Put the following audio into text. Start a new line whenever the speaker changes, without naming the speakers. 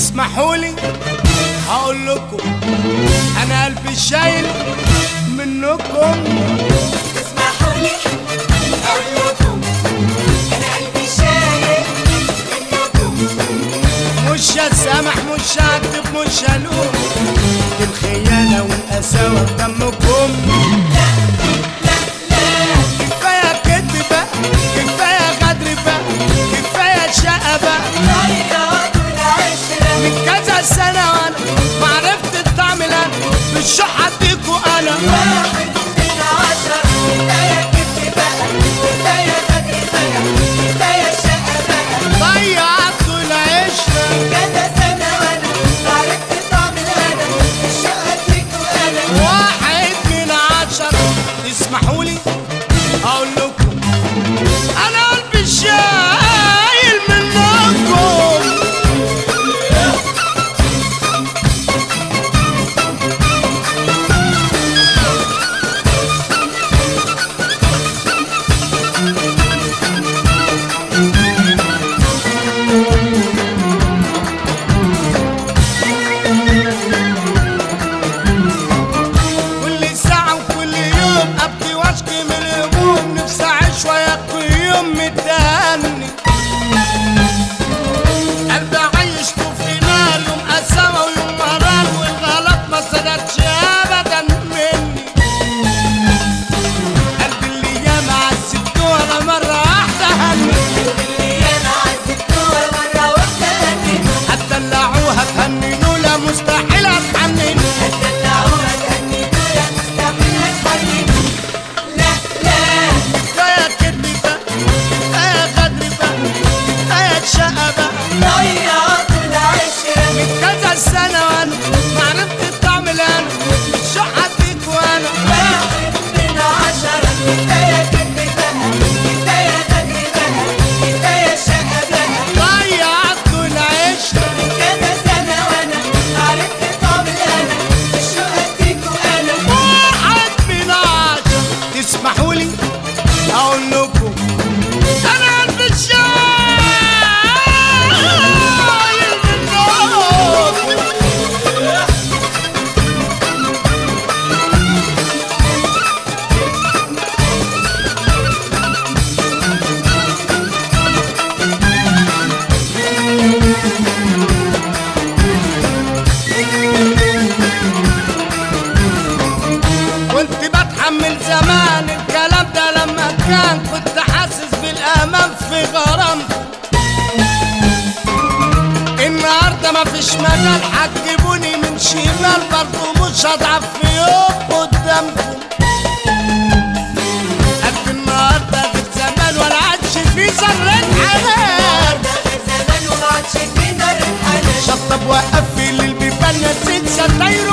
تسمحولي هقول لكم انا قلبي شايل منكم
اسمحوا لي اقول لكم انا قلبي شايل منكم
مش هسامح مش هكتب مش هلوم دي الخيانة والقساوة في دمكم كفاية كدب بقى كفاية غدر بقى كفاية شقة بقى
طريقة والعشرة
من كذا سنة وانا معرفت الطعم انا بالشح اديكوا انا
واحد من عشرة كفاية كدب بقى كفاية غدر بقى كفاية شقة بقى
ضيعتوا العشرة
كذا سنة وانا عرفت طعم الهنا الشقة فيك وانا
واحد من عشرة تسمحولي اقول لكم انا قلبي شايل منكم كل ساعة وكل يوم أبكي وأشكي من الهموم نفسي أعيش وياكل يوم متهني قلبي عيشته في نار يوم قساوة ويوم مرار والغلط ما صدقش أبدا مني قلبي اللي ياما عذبته أنا مرة واحدة هني
اللي انا عذبتوها مرة واحدة هني
هتدلعوها تهننوا لا مستحيل أتحنن
هتدلعوها تهنيتوها مستحيل هتحنن لا لا
كفاية كدب بقى كفاية غدر بقى كفاية شقة بقى
ضيعت العشرة
من كذا سنة وانا معرفت الطعم الان شو حديك وانا
واحد من عشرة كفاية كدب بقى كفاية غدر بقى كفاية شقة بقى
ضيعت العشرة
كذا سنة وانا عرفت طعم الهنا الشقة فيك وانا
واحد من عشرة تسمحولي اقول لكم انا قلبي شايل منكم كنت بتحمل زمان الكلام ده لما كان كنت حاسس بالامان في غرامكم النهارده مفيش مجال هتجيبوني من شمال برضه مش هضعف في يوم قدامكم قد النهارده غير زمان ولا عادش في ذرة حنان
ده غير زمان وما عادش في نار الحنان
شطب وقفل البيبان نسيت ستاير